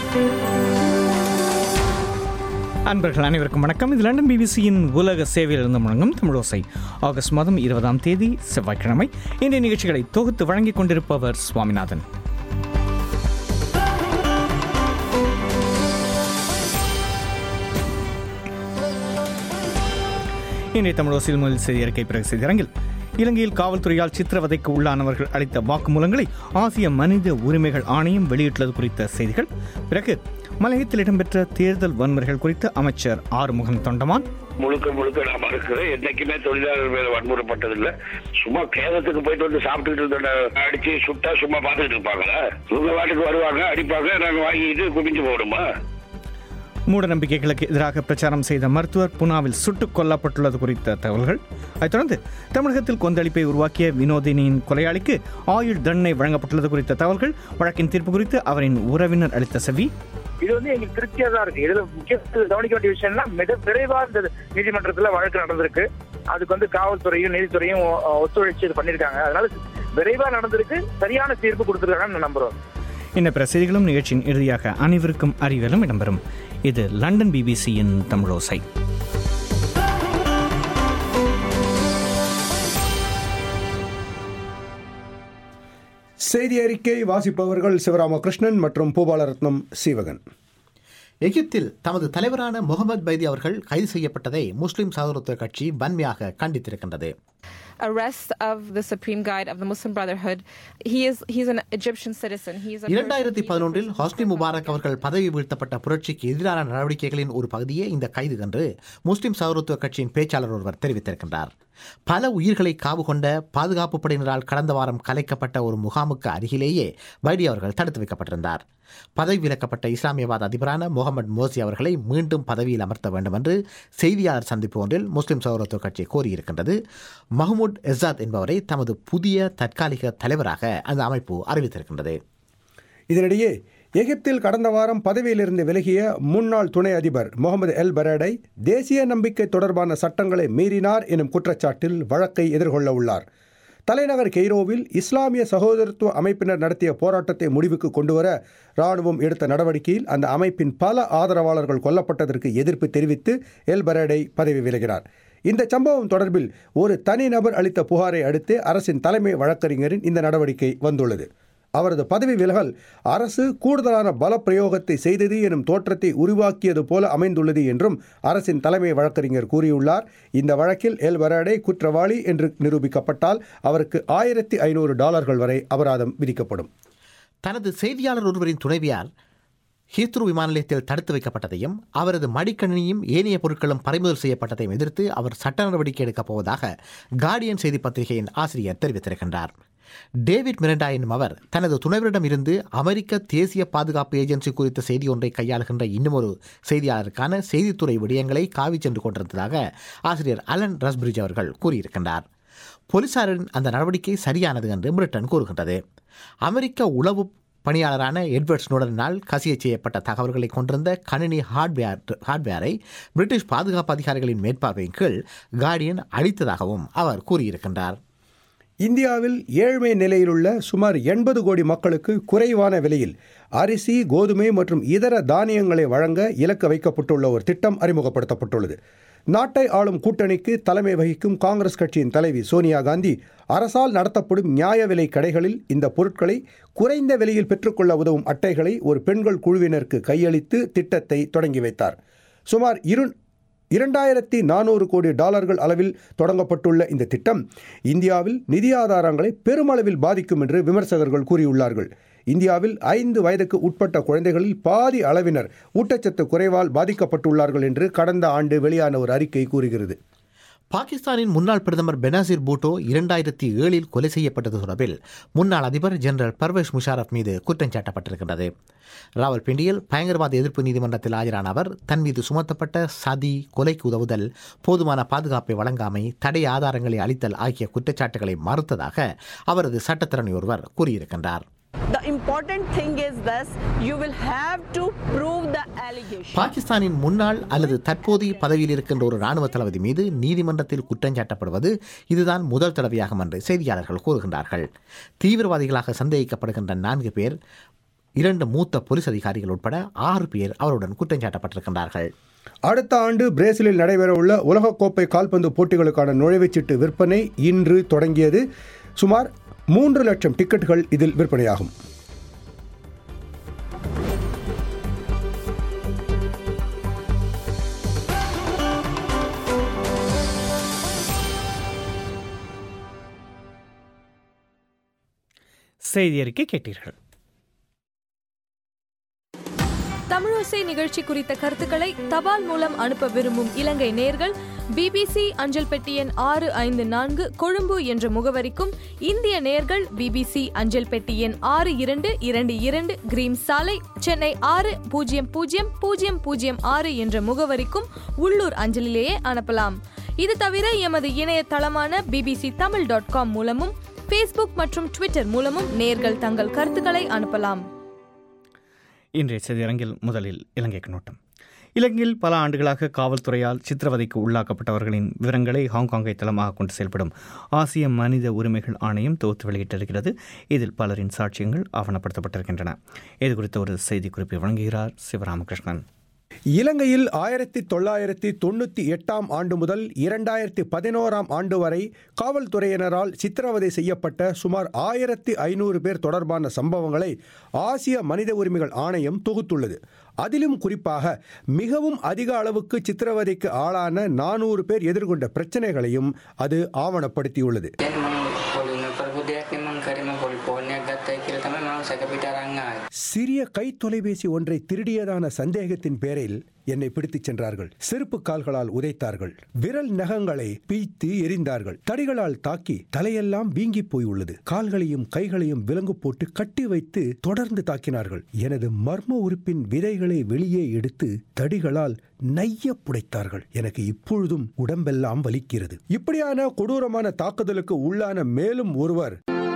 அன்பர்கள் அனைவருக்கும் வணக்கம் இது லண்டன் பிபிசியின் உலக சேவையிலிருந்து முழங்கும் தமிழோசை ஆகஸ்ட் மாதம் இருபதாம் தேதி செவ்வாய்க்கிழமை இன்றைய நிகழ்ச்சிகளை தொகுத்து வழங்கிக் கொண்டிருப்பவர் சுவாமிநாதன் இன்றைய தமிழோசையில் முதல் செய்தி அறிக்கை பிறகு செய்தியரங்கில் இலங்கையில் காவல்துறையால் சித்திரவதைக்கு உள்ளானவர்கள் அளித்த வாக்குமூலங்களை ஆசிய மனித உரிமைகள் ஆணையம் வெளியிட்டுள்ளது குறித்த செய்திகள் பிறகு மலையத்தில் இடம்பெற்ற தேர்தல் வன்முறைகள் குறித்து அமைச்சர் ஆறுமுகன் தொண்டமான் முழுக்க முழுக்க நான் மறுக்கிறேன் என்னைக்குமே தொழிலாளர் மேல வன்முறைப்பட்டதில்லை சும்மா கேதத்துக்கு போயிட்டு வந்து சாப்பிட்டுட்டு இருந்த அடிச்சு சுட்டா சும்மா பார்த்துட்டு இருப்பாங்களா இவங்க வாட்டுக்கு வருவாங்க அடிப்பாங்க நாங்க வாங்கிட்டு குமிஞ்சு போடுமா மூட நம்பிக்கைகளுக்கு எதிராக பிரச்சாரம் செய்த மருத்துவர் புனாவில் சுட்டுக் கொல்லப்பட்டுள்ளது குறித்த தகவல்கள் அதைத் தொடர்ந்து தமிழகத்தில் கொந்தளிப்பை உருவாக்கிய வினோதினியின் கொலையாளிக்கு ஆயுள் தண்டனை வழங்கப்பட்டுள்ளது குறித்த தகவல்கள் வழக்கின் தீர்ப்பு குறித்து அவரின் உறவினர் அளித்த செவி இது வந்து எங்களுக்கு திருப்தியா தான் இருக்கு இதுல முக்கிய கவனிக்க வேண்டிய விஷயம்னா மிக விரைவா இந்த நீதிமன்றத்துல வழக்கு நடந்திருக்கு அதுக்கு வந்து காவல்துறையும் நீதித்துறையும் ஒ- ஒத்துழைச்சு இது பண்ணிருக்காங்க அதனால விரைவா நடந்திருக்கு சரியான தீர்ப்பு கொடுத்திருக்காங்கன்னு நான் நம்புறோம் இன்ன பிற செய்திகளும் நிகழ்ச்சியின் இறுதியாக அனைவருக்கும் அறிவியலும் இடம்பெறும் இது லண்டன் பிபிசியின் தமிழோசை செய்தி அறிக்கை வாசிப்பவர்கள் சிவராமகிருஷ்ணன் மற்றும் பூபாலரத்னம் சீவகன் எகிப்தில் தமது தலைவரான முகமது பைதி அவர்கள் கைது செய்யப்பட்டதை முஸ்லிம் சகோதரத்துவ கட்சி வன்மையாக கண்டித்திருக்கின்றது arrest of the supreme guide of the Muslim Brotherhood. He is he's an Egyptian citizen. He is a இரண்டாயிரத்தி பதினொன்றில் ஹாஸ்னி முபாரக் அவர்கள் பதவி வீழ்த்தப்பட்ட புரட்சிக்கு எதிரான நடவடிக்கைகளின் ஒரு பகுதியே இந்த கைது என்று முஸ்லிம் சகோதரத்துவ கட்சியின் பேச்சாளர் ஒருவர் தெரிவித்திருக்கின்றார் பல உயிர்களை காவு கொண்ட பாதுகாப்பு படையினரால் கடந்த வாரம் கலைக்கப்பட்ட ஒரு முகாமுக்கு அருகிலேயே பைடி அவர்கள் தடுத்து வைக்கப்பட்டிருந்தார் பதவி விலக்கப்பட்ட இஸ்லாமியவாத அதிபரான முகமது மோசி அவர்களை மீண்டும் பதவியில் அமர்த்த வேண்டும் என்று செய்தியாளர் சந்திப்பு ஒன்றில் முஸ்லிம் சகோதரத்துவ கட்சி கோரியிருக்கின்றது மஹ்மூத் எசாத் என்பவரை தமது புதிய தற்காலிக தலைவராக அந்த அமைப்பு அறிவித்திருக்கின்றது இதனிடையே எகிப்தில் கடந்த வாரம் பதவியிலிருந்து விலகிய முன்னாள் துணை அதிபர் முகமது எல் பரேடை தேசிய நம்பிக்கை தொடர்பான சட்டங்களை மீறினார் எனும் குற்றச்சாட்டில் வழக்கை எதிர்கொள்ள உள்ளார் தலைநகர் கெய்ரோவில் இஸ்லாமிய சகோதரத்துவ அமைப்பினர் நடத்திய போராட்டத்தை முடிவுக்கு கொண்டுவர ராணுவம் எடுத்த நடவடிக்கையில் அந்த அமைப்பின் பல ஆதரவாளர்கள் கொல்லப்பட்டதற்கு எதிர்ப்பு தெரிவித்து எல் பரேடை பதவி விலகினார் இந்த சம்பவம் தொடர்பில் ஒரு தனிநபர் அளித்த புகாரை அடுத்து அரசின் தலைமை வழக்கறிஞரின் இந்த நடவடிக்கை வந்துள்ளது அவரது பதவி விலகல் அரசு கூடுதலான பல பிரயோகத்தை செய்தது எனும் தோற்றத்தை உருவாக்கியது போல அமைந்துள்ளது என்றும் அரசின் தலைமை வழக்கறிஞர் கூறியுள்ளார் இந்த வழக்கில் எல் வராடே குற்றவாளி என்று நிரூபிக்கப்பட்டால் அவருக்கு ஆயிரத்தி ஐநூறு டாலர்கள் வரை அபராதம் விதிக்கப்படும் தனது செய்தியாளர் ஒருவரின் துணைவியார் ஹீத்ரு விமான நிலையத்தில் தடுத்து வைக்கப்பட்டதையும் அவரது மடிக்கணினியும் ஏனைய பொருட்களும் பறிமுதல் செய்யப்பட்டதையும் எதிர்த்து அவர் சட்ட நடவடிக்கை எடுக்கப் போவதாக கார்டியன் செய்தி பத்திரிகையின் ஆசிரியர் தெரிவித்திருக்கின்றார் டேவிட் மிரண்டா என்னும் அவர் தனது துணைவரிடம் இருந்து அமெரிக்க தேசிய பாதுகாப்பு ஏஜென்சி குறித்த செய்தி ஒன்றை கையாளுகின்ற இன்னுமொரு செய்தியாளருக்கான செய்தித்துறை விடயங்களை காவி சென்று கொண்டிருந்ததாக ஆசிரியர் அலன் ரஸ்பிரிட்ஜ் அவர்கள் கூறியிருக்கின்றார் போலீசாரின் அந்த நடவடிக்கை சரியானது என்று பிரிட்டன் கூறுகின்றது அமெரிக்க உளவு பணியாளரான எட்வர்ட் ஸ்னோடனால் கசிய செய்யப்பட்ட தகவல்களை கொண்டிருந்த கணினி ஹார்ட்வேர் ஹார்ட்வேரை பிரிட்டிஷ் பாதுகாப்பு அதிகாரிகளின் மேற்பார்வையின் கீழ் கார்டியன் அளித்ததாகவும் அவர் கூறியிருக்கின்றார் இந்தியாவில் ஏழ்மை நிலையிலுள்ள சுமார் எண்பது கோடி மக்களுக்கு குறைவான விலையில் அரிசி கோதுமை மற்றும் இதர தானியங்களை வழங்க இலக்கு வைக்கப்பட்டுள்ள ஒரு திட்டம் அறிமுகப்படுத்தப்பட்டுள்ளது நாட்டை ஆளும் கூட்டணிக்கு தலைமை வகிக்கும் காங்கிரஸ் கட்சியின் தலைவி சோனியா காந்தி அரசால் நடத்தப்படும் நியாய விலை கடைகளில் இந்த பொருட்களை குறைந்த விலையில் பெற்றுக்கொள்ள உதவும் அட்டைகளை ஒரு பெண்கள் குழுவினருக்கு கையளித்து திட்டத்தை தொடங்கி வைத்தார் சுமார் இரு இரண்டாயிரத்தி நானூறு கோடி டாலர்கள் அளவில் தொடங்கப்பட்டுள்ள இந்த திட்டம் இந்தியாவில் நிதி ஆதாரங்களை பெருமளவில் பாதிக்கும் என்று விமர்சகர்கள் கூறியுள்ளார்கள் இந்தியாவில் ஐந்து வயதுக்கு உட்பட்ட குழந்தைகளில் பாதி அளவினர் ஊட்டச்சத்து குறைவால் பாதிக்கப்பட்டுள்ளார்கள் என்று கடந்த ஆண்டு வெளியான ஒரு அறிக்கை கூறுகிறது பாகிஸ்தானின் முன்னாள் பிரதமர் பெனாசிர் பூட்டோ இரண்டாயிரத்தி ஏழில் கொலை செய்யப்பட்டது தொடர்பில் முன்னாள் அதிபர் ஜெனரல் பர்வேஷ் முஷாரப் மீது குற்றம் சாட்டப்பட்டிருக்கின்றது ராவல்பிண்டியில் பயங்கரவாத எதிர்ப்பு நீதிமன்றத்தில் ஆஜரான அவர் தன் மீது சுமத்தப்பட்ட சதி கொலைக்கு உதவுதல் போதுமான பாதுகாப்பை வழங்காமை தடை ஆதாரங்களை அளித்தல் ஆகிய குற்றச்சாட்டுகளை மறுத்ததாக அவரது சட்டத்திறனை ஒருவர் கூறியிருக்கின்றார் The important thing is this you will have to prove the allegation. பாகிஸ்தானின் முன்னாள் அல்லது தற்போதைய பதவியில் இருக்கின்ற ஒரு ராணுவ தளபதி மீது நீதிமன்றத்தில் குற்றஞ்சாட்டப்படுவது இதுதான் முதல் தடவையாகும் என்று செய்தியாளர்கள் கூறுகின்றார்கள் தீவிரவாதிகளாக சந்தேகிக்கப்படுகின்ற நான்கு பேர் இரண்டு மூத்த போலீஸ் அதிகாரிகள் உட்பட ஆறு பேர் அவருடன் குற்றம் சாட்டப்பட்டிருக்கின்றார்கள் அடுத்த ஆண்டு பிரேசிலில் நடைபெறவுள்ள உலகக்கோப்பை கால்பந்து போட்டிகளுக்கான நுழைவுச்சீட்டு விற்பனை இன்று தொடங்கியது சுமார் மூன்று லட்சம் டிக்கெட்டுகள் இதில் விற்பனையாகும் செய்தி அறிக்கை கேட்டீர்கள் தமிழோசை நிகழ்ச்சி குறித்த கருத்துக்களை தபால் மூலம் அனுப்ப விரும்பும் இலங்கை நேர்கள் பிபிசி அஞ்சல் பெட்டி எண் ஆறு ஐந்து நான்கு கொழும்பு என்ற முகவரிக்கும் இந்திய நேர்கள் பிபிசி அஞ்சல் பெட்டி எண் ஆறு இரண்டு இரண்டு இரண்டு கிரீம் சாலை சென்னை ஆறு பூஜ்ஜியம் பூஜ்ஜியம் பூஜ்ஜியம் பூஜ்ஜியம் ஆறு என்ற முகவரிக்கும் உள்ளூர் அஞ்சலிலேயே அனுப்பலாம் இது தவிர எமது இணையதளமான பிபிசி தமிழ் டாட் காம் மூலமும் ஃபேஸ்புக் மற்றும் ட்விட்டர் மூலமும் நேர்கள் தங்கள் கருத்துக்களை அனுப்பலாம் இன்றைய செய்தியரங்கில் முதலில் இலங்கைக்கு நோட்டம் இலங்கையில் பல ஆண்டுகளாக காவல்துறையால் சித்திரவதைக்கு உள்ளாக்கப்பட்டவர்களின் விவரங்களை ஹாங்காங்கை தளமாக கொண்டு செயல்படும் ஆசிய மனித உரிமைகள் ஆணையம் தொகுத்து வெளியிட்டிருக்கிறது இதில் பலரின் சாட்சியங்கள் ஆவணப்படுத்தப்பட்டிருக்கின்றன இது குறித்த ஒரு செய்திக்குறிப்பை வழங்குகிறார் சிவராமகிருஷ்ணன் இலங்கையில் ஆயிரத்தி தொள்ளாயிரத்தி தொண்ணூற்றி எட்டாம் ஆண்டு முதல் இரண்டாயிரத்தி பதினோராம் ஆண்டு வரை காவல்துறையினரால் சித்திரவதை செய்யப்பட்ட சுமார் ஆயிரத்தி ஐநூறு பேர் தொடர்பான சம்பவங்களை ஆசிய மனித உரிமைகள் ஆணையம் தொகுத்துள்ளது அதிலும் குறிப்பாக மிகவும் அதிக அளவுக்கு சித்திரவதைக்கு ஆளான நானூறு பேர் எதிர்கொண்ட பிரச்சனைகளையும் அது ஆவணப்படுத்தியுள்ளது දැන් මම පොලින කරපු දෙයක් නේ මං කරේ මම පොලි ෆෝන් එකක් ගත්තයි කියලා තමයි මම සැක පිට අරන් ආවේ. சிறிய கை தொலைபேசி ஒன்றை திருடியதான சந்தேகத்தின் பேரில் என்னை பிடித்துச் சென்றார்கள் செருப்பு கால்களால் உதைத்தார்கள் விரல் நகங்களை பீய்த்து எரிந்தார்கள் தடிகளால் தாக்கி தலையெல்லாம் வீங்கி போய் உள்ளது கால்களையும் கைகளையும் விலங்கு போட்டு கட்டி வைத்து தொடர்ந்து தாக்கினார்கள் எனது மர்ம உறுப்பின் விதைகளை வெளியே எடுத்து தடிகளால் நைய புடைத்தார்கள் எனக்கு இப்பொழுதும் உடம்பெல்லாம் வலிக்கிறது இப்படியான கொடூரமான தாக்குதலுக்கு உள்ளான மேலும் ஒருவர்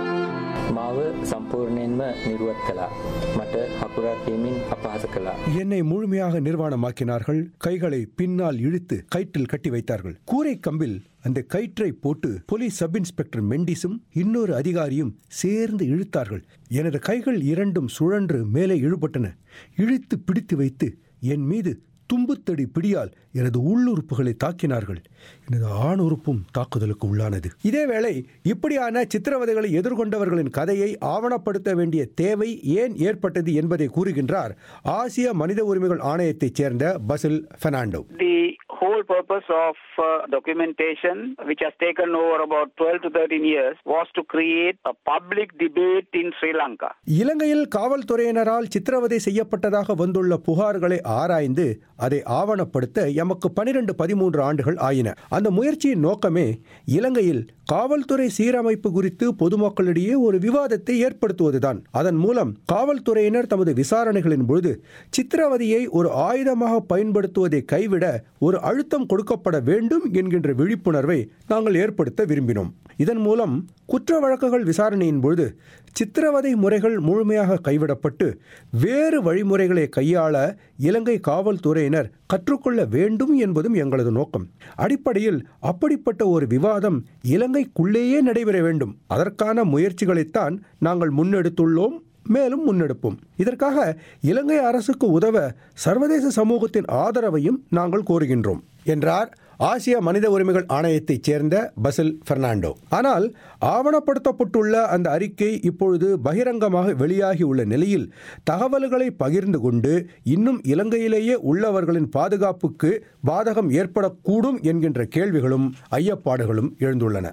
මාව සම්පූර්ණයෙන්ම නිරුවත් කළා. මට හකුරක් දීමින් අපහස කළා. என்னை முழுமையாக நிர்வாணமாக்கினார்கள் கைகளை பின்னால் இழுத்து கயிற்றில் கட்டி வைத்தார்கள் கூரை கம்பில் அந்த கயிற்றை போட்டு போலீஸ் சப் இன்ஸ்பெக்டர் மெண்டிஸும் இன்னொரு அதிகாரியும் சேர்ந்து இழுத்தார்கள் எனது கைகள் இரண்டும் சுழன்று மேலே இழுபட்டன இழுத்து பிடித்து வைத்து என் மீது தும்புத்தடி பிடியால் எனது உள்ளுறுப்புகளை தாக்கினார்கள் எனது ஆண் உறுப்பும் தாக்குதலுக்கு உள்ளானது இதேவேளை இப்படியான சித்திரவதைகளை எதிர்கொண்டவர்களின் கதையை ஆவணப்படுத்த வேண்டிய தேவை ஏன் ஏற்பட்டது என்பதை கூறுகின்றார் ஆசிய மனித உரிமைகள் ஆணையத்தைச் சேர்ந்த Basil Fernando The whole purpose of uh, documentation, which has taken over about 12 to 13 years, was to create a public debate in Sri Lanka. இலங்கையில் காவல்துறையினரால் சித்திரவதை செய்யப்பட்டதாக வந்துள்ள புகார்களை ஆராய்ந்து அதை ஆவணப்படுத்த எமக்கு பனிரெண்டு பதிமூன்று ஆண்டுகள் ஆயின அந்த முயற்சியின் நோக்கமே இலங்கையில் காவல்துறை சீரமைப்பு குறித்து பொதுமக்களிடையே ஒரு விவாதத்தை ஏற்படுத்துவதுதான் அதன் மூலம் காவல்துறையினர் தமது விசாரணைகளின் பொழுது சித்திரவதையை ஒரு ஆயுதமாக பயன்படுத்துவதை கைவிட ஒரு அழுத்தம் கொடுக்கப்பட வேண்டும் என்கின்ற விழிப்புணர்வை நாங்கள் ஏற்படுத்த விரும்பினோம் இதன் மூலம் குற்ற வழக்குகள் விசாரணையின் பொழுது சித்திரவதை முறைகள் முழுமையாக கைவிடப்பட்டு வேறு வழிமுறைகளை கையாள இலங்கை காவல்துறையினர் கற்றுக்கொள்ள வேண்டும் என்பதும் எங்களது நோக்கம் அடிப்படையில் அப்படிப்பட்ட ஒரு விவாதம் இலங்கைக்குள்ளேயே நடைபெற வேண்டும் அதற்கான முயற்சிகளைத்தான் நாங்கள் முன்னெடுத்துள்ளோம் மேலும் முன்னெடுப்போம் இதற்காக இலங்கை அரசுக்கு உதவ சர்வதேச சமூகத்தின் ஆதரவையும் நாங்கள் கோருகின்றோம் என்றார் ஆசிய மனித உரிமைகள் ஆணையத்தைச் சேர்ந்த பசில் பெர்னாண்டோ ஆனால் ஆவணப்படுத்தப்பட்டுள்ள அந்த அறிக்கை இப்பொழுது பகிரங்கமாக வெளியாகியுள்ள நிலையில் தகவல்களை பகிர்ந்து கொண்டு இன்னும் இலங்கையிலேயே உள்ளவர்களின் பாதுகாப்புக்கு பாதகம் ஏற்படக்கூடும் என்கின்ற கேள்விகளும் ஐயப்பாடுகளும் எழுந்துள்ளன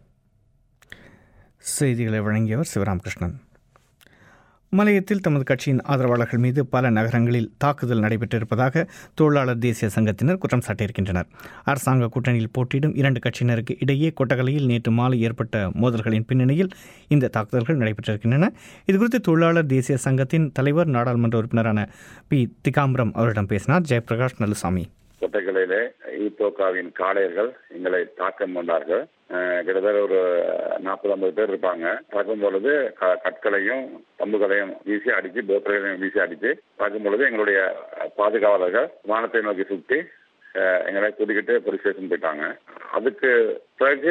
செய்திகளை வழங்கியவர் சிவராமகிருஷ்ணன் மலையத்தில் தமது கட்சியின் ஆதரவாளர்கள் மீது பல நகரங்களில் தாக்குதல் நடைபெற்றிருப்பதாக தொழிலாளர் தேசிய சங்கத்தினர் குற்றம் சாட்டியிருக்கின்றனர் அரசாங்க கூட்டணியில் போட்டியிடும் இரண்டு கட்சியினருக்கு இடையே கொட்டகலையில் நேற்று மாலை ஏற்பட்ட மோதல்களின் பின்னணியில் இந்த தாக்குதல்கள் நடைபெற்றிருக்கின்றன இதுகுறித்து தொழிலாளர் தேசிய சங்கத்தின் தலைவர் நாடாளுமன்ற உறுப்பினரான பி திகாம்பரம் அவரிடம் பேசினார் ஜெயபிரகாஷ் நல்லுசாமி கொட்டைகளிலே ஈத்தோக்காவின் காளையர்கள் எங்களை தாக்கம் கொண்டார்கள் அஹ் கிட்டத்தட்ட ஒரு நாற்பது ஐம்பது பேர் இருப்பாங்க பார்க்கும் பொழுது க- கற்களையும் கம்புகளையும் வீசி அடிச்சு போத்தலையும் வீசி அடிச்சு பார்க்கும் பொழுது எங்களுடைய பாதுகாவலர்கள் வானத்தை நோக்கி சுற்றி அஹ், எங்களை கூட்டிக்கிட்டு போலீஸ் ஸ்டேஷன் போயிட்டாங்க அதுக்கு பிறகு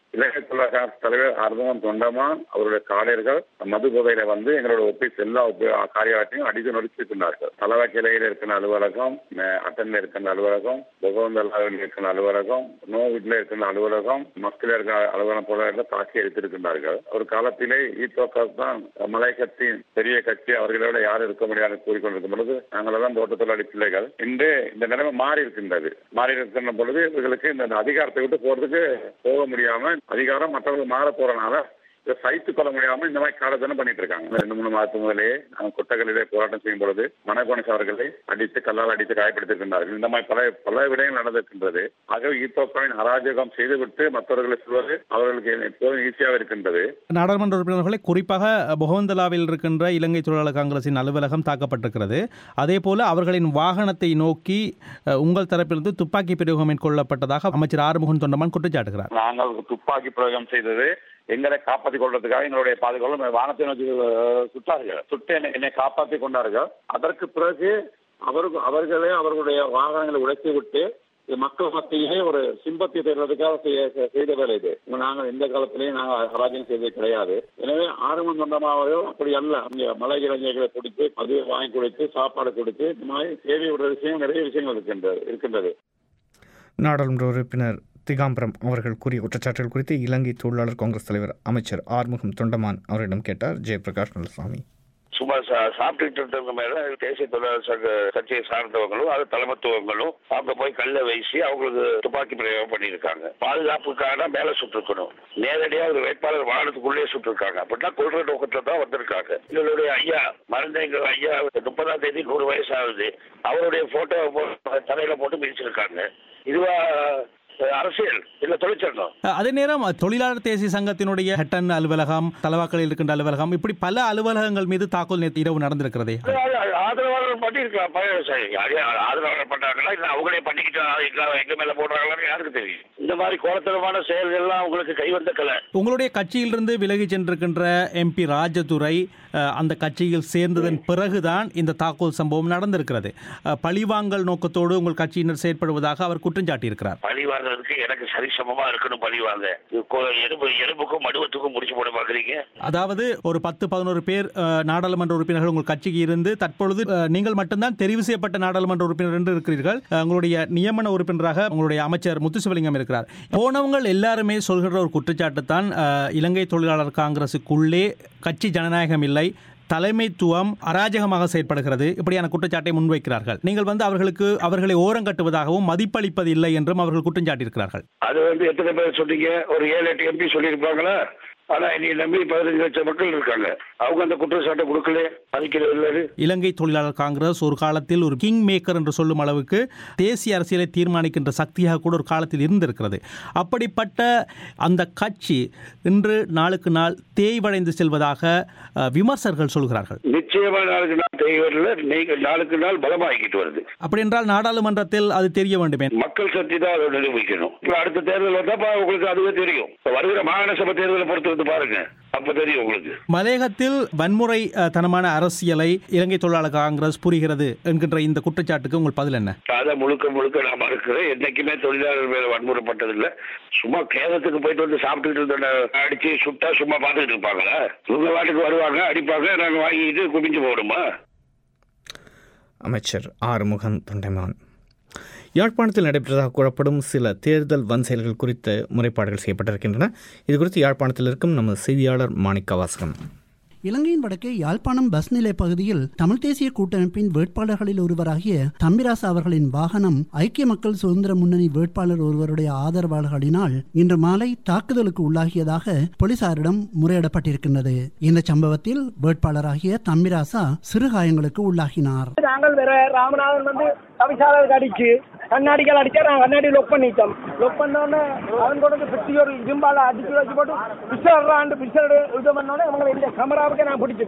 இலங்கை தொழிலாளர் தலைவர் அர்தவன் தொண்டமான் அவருடைய காடையர்கள் மது போதையில வந்து எங்களோட ஒப்பீஸ் எல்லா ஒப்பி- காரியாலயத்தையும் அடித்து நொடிச்சிருக்கிறார்கள் தலவாக்கிளையில் இருக்கிற அலுவலகம் அட்டன்ல இருக்கிற அலுவலகம் புகவந்தலாவில் இருக்கிற அலுவலகம் நோவிட்ல இருக்கிற அலுவலகம் மக்கள் இருக்கிற அலுவலகம் போல எல்லாம் தாக்கி அடித்திருக்கின்றார்கள் ஒரு காலத்திலே ஈத்தோக்கா தான் மலையகத்தின் பெரிய கட்சி அவர்களோட யாரும் இருக்க முடியாது கூறிக்கொண்டிருக்கும் பொழுது நாங்கள் எல்லாம் தோட்ட தொழிலாளி பிள்ளைகள் இன்று இந்த நிலைமை மாறி இருக்கின்றது மாறி இருக்கின்ற பொழுது இவர்களுக்கு இந்த அதிகாரத்தை விட்டு போறதுக்கு போக முடியாம அதிகாரம் மற்றவர்கள் மாற போறனால இதை சகித்துக் கொள்ள முடியாம இந்த மாதிரி காலத்தனை பண்ணிட்டு இருக்காங்க ரெண்டு மூணு மாதத்துக்கு முதலே நாங்கள் கொட்டகளிலே போராட்டம் செய்யும் பொழுது மனகோணஸ் அவர்களை அடித்து கல்லால் அடித்து காயப்படுத்திருக்கின்றார்கள் இந்த மாதிரி பல பல விடயங்கள் நடந்திருக்கின்றது ஆகவே ஈத்தோக்காவின் அராஜகம் செய்துவிட்டு மற்றவர்களை சொல்வது அவர்களுக்கு எப்போதும் ஈஸியாக இருக்கின்றது நாடாளுமன்ற உறுப்பினர்களை குறிப்பாக பொகவந்தலாவில் இருக்கின்ற இலங்கை தொழிலாளர் காங்கிரசின் அலுவலகம் தாக்கப்பட்டிருக்கிறது அதே போல அவர்களின் வாகனத்தை நோக்கி அஹ், உங்கள் தரப்பிலிருந்து துப்பாக்கி பிரயோகம் மேற்கொள்ளப்பட்டதாக அமைச்சர் ஆறுமுகன் தொண்டமான் குற்றச்சாட்டுகிறார் நாங்கள் துப்பாக்கி பிரயோகம் செய்தது எங்களை காப்பாற்றிக் கொள்றதுக்காக எங்களுடைய பாதுகாவலும் வானத்தை நோக்கி அஹ், சுட்டார்கள் சுட்டு என்னை என்னை காப்பாற்றிக் கொண்டார்கள் அதற்கு பிறகு அவருக்கு அவர்களே அவர்களுடைய வாகனங்களை உடைத்து விட்டு இது மக்கள் மத்தியிலே ஒரு சிம்பத்தி பெறுவதற்காக செய்ய- செய்த வேலை இது நாங்கள் எந்த காலத்திலையும் நாங்கள் அராஜகம் செய்தது கிடையாது எனவே ஆறுமன் சொந்தமாகவோ அப்படி அல்ல இங்க மலை இளைஞர்களை பிடித்து அது வாங்கி கொடுத்து சாப்பாடு கொடுத்து இந்த மாதிரி சேவை விடுற விஷயம் நிறைய விஷயங்கள் இருக்கின்றது இருக்கின்றது நாடாளுமன்ற உறுப்பினர் திகாம்பரம் அவர்கள் கூறிய குற்றச்சாட்டுகள் குறித்து இலங்கை தொழிலாளர் காங்கிரஸ் தலைவர் அமைச்சர் ஆறுமுகம் தொண்டமான் அவரிடம் கேட்டார் ஜெயபிரகாஷ் நல்லசாமி சும்மா சா- சாப்பிட்டுட்டு இருந்தவங்க மேல தேசிய தொழிலாளர் சங்க கட்சியை சார்ந்தவங்களும் அது தலைமத்துவங்களும் அவங்க போய் கல்ல வீசி அவங்களுக்கு துப்பாக்கி பிரயோகம் பண்ணியிருக்காங்க பாதுகாப்புக்காக மேல சுட்டிருக்கணும் நேரடியாக ஒரு வேட்பாளர் வாகனத்துக்குள்ளே சுட்டிருக்காங்க அப்படின்னா கொள்ற நோக்கத்துல தான் வந்திருக்காங்க எங்களுடைய ஐயா மறந்த எங்கள் ஐயா முப்பதாம் தேதி நூறு வயசு ஆகுது அவருடைய போட்டோ தலையில போட்டு மிதிச்சிருக்காங்க இதுவா அஹ், அரசியல் இல்ல தொழிற்சங்கம் அஹ், அதே நேரம் அஹ், தொழிலாளர் தேசிய சங்கத்தினுடைய ஹெட்டன் அலுவலகம் தலவாக்கலில் இருக்கின்ற அலுவலகம் இப்படி பல அலுவலகங்கள் மீது தாக்குதல் நேற்று இரவு நடந்திருக்கிறதே அது ஆதரவாளர் பண்ணிருக்கலாம் பழைய சரி, யாரையும் ஆதரவாளர் பண்றாங்களா இல்ல அவங்களே பண்ணிக்கிட்டு எங்க எங்க மேல போடுறாங்களான்னு யாருக்கு தெரியும் இந்த மாதிரி கோலத்தனமான செயல்கள்லாம் அவங்களுக்கு கைவந்த கலை உங்களுடைய கட்சியிலிருந்து விலகி சென்றிருக்கின்ற எம்பி ராஜதுரை அஹ், அந்த கட்சியில் சேர்ந்ததன் பிறகுதான் இந்த தாக்குதல் சம்பவம் நடந்திருக்கிறது அஹ், பழிவாங்கல் நோக்கத்தோடு உங்கள் கட்சியினர் செயற்படுவதாக அவர் குற்றம் சாட்டியிருக்கிறார் பழி வாங்குறதுக்கு எனக்கு சரிசமமா இருக்கணும் பழி வாங்க இது கொ- எறும்பு எறும்புக்கும் மடுவத்துக்கும் முடிச்சு போட பாக்குறீங்க அதாவது ஒரு பத்து பதினோரு பேர் அஹ், நாடாளுமன்ற உறுப்பினர்கள் உங்கள் கட்சிக்கு இருந்து தற்பொழுது அஹ், நீங்கள் மட்டும்தான் தெரிவு செய்யப்பட்ட நாடாளுமன்ற உறுப்பினர் என்று இருக்கிறீர்கள் அஹ், உங்களுடைய நியமன உறுப்பினராக உங்களுடைய அமைச்சர் முத்துசிவலிங்கம் இருக்கிறார் போனவங்க எல்லாருமே சொல்கிற ஒரு குற்றச்சாட்டு தான் அஹ், இலங்கை தொழிலாளர் காங்கிரசுக்குள்ளே கட்சி ஜனநாயகம் இல்லை தலைமைத்துவம் அராஜகமாக செயற்படுகிறது இப்படியான குற்றச்சாட்டை முன்வைக்கிறார்கள் நீங்கள் வந்து அவர்களுக்கு அவர்களை ஓரங்கட்டுவதாகவும் மதிப்பளிப்பதில்லை என்றும் அவர்கள் குற்றம் சாட்டியிருக்கிறார்கள் அது வந்து எத்தனை பேர் சொன்னீங்க ஒரு ஏழு எட்டு எம்பி சொல்லியிருப்பாங்களா ஆனா நீ நம்பி பதினஞ்சு லட்சம் மக்கள் இருக்காங்க அவங்க அந்த குற்றச்சாட்டை கொடுக்கல மதிக்கிறது இல்லை இலங்கை தொழிலாளர் காங்கிரஸ் ஒரு காலத்தில் ஒரு கிங் மேக்கர் என்று சொல்லும் அளவுக்கு தேசிய அரசியலை தீர்மானிக்கின்ற சக்தியாக கூட ஒரு காலத்தில் இருந்திருக்கிறது அப்படிப்பட்ட அந்த கட்சி இன்று நாளுக்கு நாள் தேய்வடைந்து செல்வதாக அஹ், விமர்சகர்கள் சொல்கிறார்கள் நிச்சயமா நாளுக்கு நாள் தெரியவில்லை நீங்க நாளுக்கு நாள் பலமாகிக்கிட்டு வருது அப்படி என்றால் நாடாளுமன்றத்தில் அது தெரிய வேண்டுமே மக்கள் சக்தி தான் அதை நிரூபிக்கணும் இப்ப அடுத்த தேர்தல் வந்தப்ப உங்களுக்கு அதுவே தெரியும் இப்ப வருகிற மாகாண சபை தேர்தலை பொறுத்து வந்து பாருங்க அப்ப தெரியும் உங்களுக்கு மலையகத்தில் வன்முறை அஹ், தனமான அரசியலை இலங்கை தொழிலாளர் காங்கிரஸ் புரிகிறது என்கின்ற இந்த குற்றச்சாட்டுக்கு உங்கள் பதில் என்ன அதை முழுக்க முழுக்க நான் மறுக்கிறேன் என்னைக்குமே தொழிலாளர் மேல வன்முறைப்பட்டதில்லை சும்மா கேரளத்துக்கு போயிட்டு வந்து சாப்பிட்டுக்கிட்டு இருந்த அடிச்சு சுட்டா சும்மா பார்த்துக்கிட்டு இருப்பாங்களா இவங்க வாட்டுக்கு வருவாங்க அடிப்பாங்க நாங்க வாங்கிட்டு குமிஞ்சு போகணுமா அமைச்சர் ஆறுமுகன் தொண்டைமான் யாழ்ப்பாணத்தில் நடைபெற்றதாக கூறப்படும் சில தேர்தல் வன் செயல்கள் குறித்த முறைப்பாடுகள் செய்யப்பட்டிருக்கின்றன இது குறித்து யாழ்ப்பாணத்தில் இருக்கும் நமது செய்தியாளர் மாணிக்க வாசகம் இலங்கையின் வடக்கே யாழ்ப்பாணம் பஸ் நிலை பகுதியில் தமிழ் தேசிய கூட்டமைப்பின் வேட்பாளர்களில் ஒருவராகிய தம்பிராசு அவர்களின் வாகனம் ஐக்கிய மக்கள் சுதந்திர முன்னணி வேட்பாளர் ஒருவருடைய ஆதரவாளர்களினால் இன்று மாலை தாக்குதலுக்கு உள்ளாகியதாக போலீசாரிடம் முறையிடப்பட்டிருக்கின்றது இந்த சம்பவத்தில் வேட்பாளராகிய தம்பிராசா சிறு காயங்களுக்கு உள்ளாகினார் நாங்கள் வேற ராமநாதன் வந்து கவிசாலருக்கு அடிச்சு கண்ணாடிகள் அடிச்சா நாங்கள் கண்ணாடி லொக் பண்ணிட்டோம் லொக் பண்ணோடனே அவன் கொண்டு சுற்றி ஒரு இரும்பால அடிச்சு வச்சு போட்டு பிசர்றாண்டு பிசர் இது பண்ணோடனே அவங்க இந்த கேமராவுக்கு நான் பிடிச்சிட்டேன்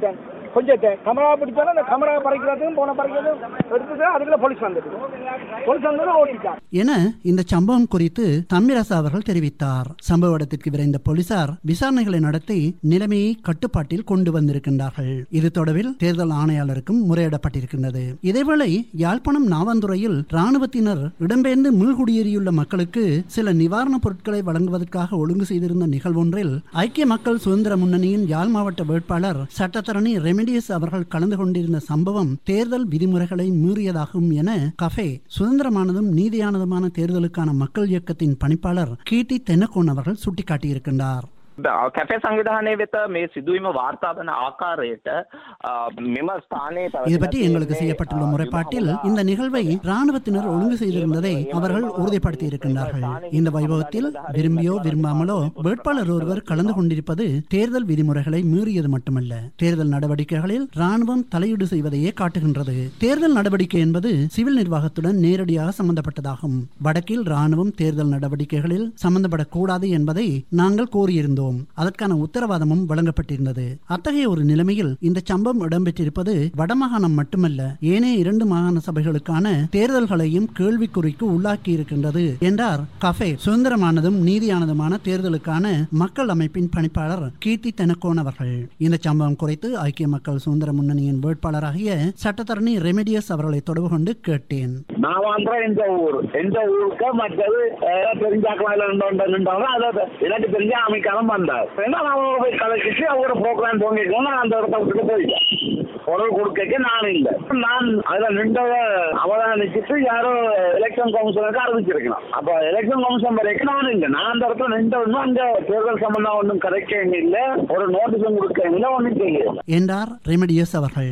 கொஞ்சம் கமரா பிடிச்சாலும் அந்த கமரா பறிக்கிறதும் போன பறிக்கிறதும் எடுத்துட்டு அதுக்குள்ள போலீஸ் வந்துட்டு போலீஸ் வந்தது ஓடிட்டான் என இந்த சம்பவம் குறித்து தம்பிராசா அவர்கள் தெரிவித்தார் சம்பவ இடத்திற்கு விரைந்த போலீசார் விசாரணைகளை நடத்தி நிலைமையை கட்டுப்பாட்டில் கொண்டு வந்திருக்கின்றார்கள் இது தொடர்பில் தேர்தல் ஆணையாளருக்கும் முறையிடப்பட்டிருக்கின்றது இதேவேளை யாழ்ப்பாணம் நாவந்துறையில் ராணுவத்தினர் இடம்பெயர்ந்து மீள்குடியேறியுள்ள மக்களுக்கு சில நிவாரணப் பொருட்களை வழங்குவதற்காக ஒழுங்கு செய்திருந்த நிகழ்வொன்றில் ஐக்கிய மக்கள் சுதந்திர முன்னணியின் யாழ் மாவட்ட வேட்பாளர் சட்டத்தரணி ரெமிடியஸ் அவர்கள் கலந்து கொண்டிருந்த சம்பவம் தேர்தல் விதிமுறைகளை மீறியதாகும் என கஃபே சுதந்திரமானதும் நீதியானதுமான தேர்தலுக்கான மக்கள் இயக்கத்தின் பணிப்பாளர் கீர்த்தி தென்னக்கோன் அவர்கள் சுட்டிக்காட்டியிருக்கின்றார் කැපේ සංවිධානය වෙත මේ සිදුවීම වාර්තා වන ආකාරයට අ, මෙම ස්ථානයේ இது பற்றி எங்களுக்கு செய்யப்பட்டுள்ள முறைப்பாட்டில் இந்த நிகழ்வை ராணுவத்தினர் ஒழுங்கு செய்திருந்ததை அவர்கள் உறுதிப்படுத்தி இருக்கின்றார்கள் இந்த வைபவத்தில் விரும்பியோ விரும்பாமலோ வேட்பாளர் ஒருவர் கலந்து கொண்டிருப்பது தேர்தல் விதிமுறைகளை மீறியது மட்டுமல்ல தேர்தல் நடவடிக்கைகளில் ராணுவம் தலையீடு செய்வதையே காட்டுகின்றது தேர்தல் நடவடிக்கை என்பது சிவில் நிர்வாகத்துடன் நேரடியாக சம்பந்தப்பட்டதாகும் வடக்கில் ராணுவம் தேர்தல் நடவடிக்கைகளில் சம்பந்தப்படக்கூடாது என்பதை நாங்கள் கோரியிருந்தோம் அதற்கான உத்தரவாதமும் வழங்கப்பட்டிருந்தது அத்தகைய ஒரு நிலைமையில் இந்த சம்பவம் இடம்பெற்றிருப்பது வடமாகாணம் மட்டுமல்ல ஏனைய இரண்டு மாகாண சபைகளுக்கான தேர்தல்களையும் கேள்விக்குறிக்கு உள்ளாக்கி இருக்கின்றது என்றார் கஃபே சுதந்திரமானதும் நீதியானதுமான தேர்தலுக்கான மக்கள் அமைப்பின் பணிப்பாளர் கீர்த்தி தெனக்கோன் அவர்கள் இந்த சம்பவம் குறித்து ஐக்கிய மக்கள் சுதந்திர முன்னணியின் வேட்பாளராகிய சட்டத்தரணி ரெமிடியஸ் அவர்களை தொடர்பு கொண்டு கேட்டேன் நான் வாங்குறேன் எந்த ஊர் எந்த ஊருக்கு மற்றது ஏதாவது தெரிஞ்சாக்கலாம் நின்றவங்க அதை எனக்கு தெரிஞ்ச அமைக்காம வந்தார் ஏன்னா நான் அவங்கள போய் கலக்கிட்டு அவரோட ப்ரோக்ராம் போங்கிருக்கோம் நான் அந்த இடத்த விட்டுட்டு போயிட்டேன் குரல் கொடுக்க நான் இல்லை நான் அதுல நின்றத அவதானிச்சுட்டு யாரோ எலெக்ஷன் கமிஷனுக்கு அறிவிச்சிருக்கலாம் அப்ப எலெக்ஷன் கமிஷன் வரைக்கும் நான் இல்லை நான் அந்த இடத்துல நின்றவனும் அங்க தேர்தல் சம்பந்தம் ஒன்றும் கரெக்ட் இல்லை ஒரு நோட்டீஸும் கொடுக்க இல்லை ஒன்றும் செய்யல என்றார் ரெமிடியஸ் அவர்கள்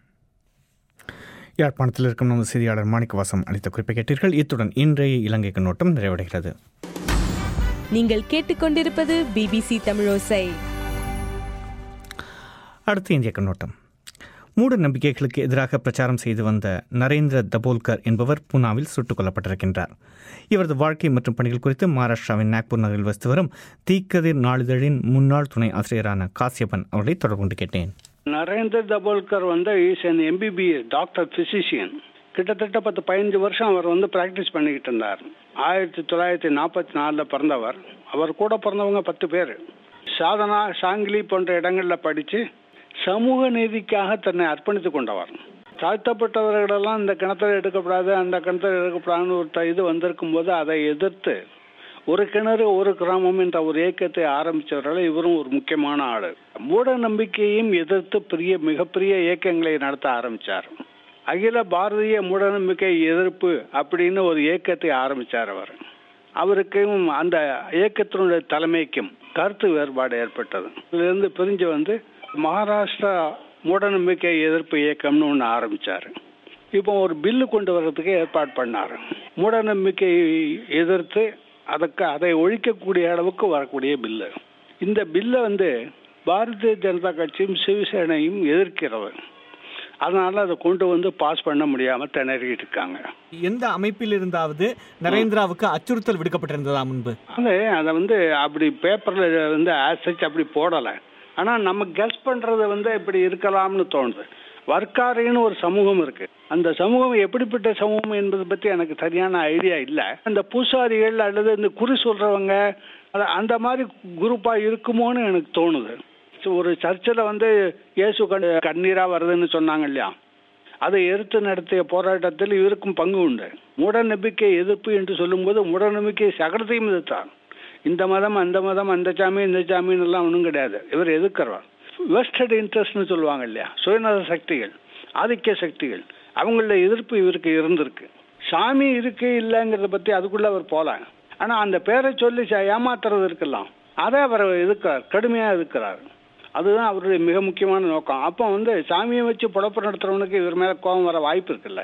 யாழ்ப்பாணத்தில் இருக்கும் நமது செய்தியாளர் மாணிக்கவாசம் அளித்த குறிப்பை கேட்டீர்கள் இத்துடன் இன்றைய இலங்கை கண்ணோட்டம் நிறைவடைகிறது நீங்கள் கேட்டுக்கொண்டிருப்பது பிபிசி தமிழோசை அடுத்து இந்திய கண்ணோட்டம் மூட நம்பிக்கைகளுக்கு எதிராக பிரச்சாரம் செய்து வந்த நரேந்திர தபோல்கர் என்பவர் பூனாவில் சுட்டுக் கொல்லப்பட்டிருக்கின்றார் இவரது வாழ்க்கை மற்றும் பணிகள் குறித்து மகாராஷ்டிராவின் நாக்பூர் நகரில் வசித்து வரும் தீக்கதிர் நாளிதழின் முன்னாள் துணை ஆசிரியரான காசியப்பன் அவர்களை தொடர்பு கொண்டு கேட்டேன் நரேந்திர தபோல்கர் வந்து is an MBBS doctor physician கிட்டத்தட்ட பத்து பதினஞ்சு வருஷம் அவர் வந்து பிராக்டிஸ் பண்ணிக்கிட்டு இருந்தார் ஆயிரத்தி தொள்ளாயிரத்தி நாற்பத்தி நாலில் பிறந்தவர் அவர் கூட பிறந்தவங்க பத்து பேர் சாதனா சாங்கிலி போன்ற இடங்களில் படித்து சமூக நீதிக்காக தன்னை அர்ப்பணித்து கொண்டவர் தாழ்த்தப்பட்டவர்களெல்லாம் இந்த கிணத்துல எடுக்கப்படாது அந்த கிணத்துல எடுக்கப்படாதுன்னு ஒரு த- இது வந்திருக்கும் போது அதை எதிர்த்து ஒரு கிணறு ஒரு கிராமம் என்ற ஒரு இயக்கத்தை ஆரம்பித்தவர்கள் இவரும் ஒரு முக்கியமான ஆளு மூட நம்பிக்கையையும் எதிர்த்து பெரிய மிகப்பெரிய இயக்கங்களை நடத்த ஆரம்பிச்சார் அகில பாரதிய மூடநம்பிக்கை எதிர்ப்பு அப்படின்னு ஒரு இயக்கத்தை ஆரம்பிச்சார் அவர் அவருக்கும் அந்த இயக்கத்தினுடைய தலைமைக்கும் கருத்து வேறுபாடு ஏற்பட்டது இதிலிருந்து பிரிஞ்சு வந்து மகாராஷ்டிரா மூடநம்பிக்கை எதிர்ப்பு இயக்கம்னு ஒன்று ஆரம்பிச்சாரு இப்போ ஒரு பில்லு கொண்டு வர்றதுக்கு ஏற்பாடு பண்ணார் மூடநம்பிக்கை எதிர்த்து அதுக்கு அதை ஒழிக்கக்கூடிய அளவுக்கு வரக்கூடிய பில்லு இந்த பில்லை வந்து பாரதிய ஜனதா கட்சியும் சிவசேனையும் எதிர்க்கிறது அதனால அதை கொண்டு வந்து பாஸ் பண்ண முடியாம திணறிட்டு இருக்காங்க எந்த அமைப்பில் இருந்தாவது நரேந்திராவுக்கு அச்சுறுத்தல் விடுக்கப்பட்டிருந்ததா முன்பு அது அதை வந்து அப்படி பேப்பர்ல வந்து ஆசைச்சு அப்படி போடலை ஆனா நம்ம கெஸ் பண்றது வந்து இப்படி இருக்கலாம்னு தோணுது வர்க்காரின்னு ஒரு சமூகம் இருக்கு அந்த சமூகம் எப்படிப்பட்ட சமூகம் என்பதை பத்தி எனக்கு சரியான ஐடியா இல்ல அந்த பூசாரிகள் அல்லது இந்த குறி சொல்றவங்க அது- அந்த மாதிரி குரூப்பா இருக்குமோன்னு எனக்கு தோணுது So, ஒரு சர்ச்சில் வந்து இயேசு கண் கண்ணீரா வருதுன்னு சொன்னாங்க இல்லையா அதை எதிர்த்து நடத்திய போராட்டத்தில் இவருக்கும் பங்கு உண்டு மூட நம்பிக்கை எதிர்ப்பு என்று சொல்லும்போது மூட நம்பிக்கை சகலத்தையும் எதிர்த்தார் இந்த மதம் அந்த மதம் அந்த சாமி இந்த சாமின்னு எல்லாம் ஒன்றும் கிடையாது இவர் எதிர்க்கிறவர் வெஸ்டட் இன்ட்ரெஸ்ட்னு சொல்லுவாங்க இல்லையா சுயநல சக்திகள் ஆதிக்க சக்திகள் அவங்கள எதிர்ப்பு இவருக்கு இருந்திருக்கு சாமி இருக்கு இல்லைங்கிறத பத்தி அதுக்குள்ள அவர் போல ஆனா அந்த பேரை சொல்லி ச- ஏமாத்துறது இருக்கலாம் அதை அவர் எதிர்க்கிறார் கடுமையா எதிர்க்கிறார் அதுதான் அவருடைய மிக முக்கியமான நோக்கம் அப்போ வந்து சாமியை வச்சு புழப்பு நடத்துறவனுக்கு இவர் மேல கோபம் வர வாய்ப்பு இருக்குல்ல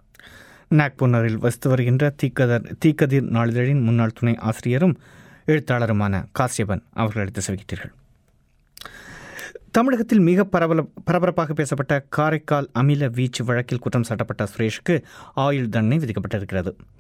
நாக்பூர் நகரில் வசித்து வருகின்ற தீக்கதர் தீக்கதிர் நாளிதழின் முன்னாள் துணை ஆசிரியரும் எழுத்தாளருமான காசியபன் அவர்கள் எடுத்து செவிக்கிட்டீர்கள் தமிழகத்தில் மிக பரபல பரபரப்பாக பேசப்பட்ட காரைக்கால் அமில வீச்சு வழக்கில் குற்றம் சாட்டப்பட்ட சுரேஷுக்கு ஆயுள் தண்டனை விதிக்கப்பட்டிருக்கிறது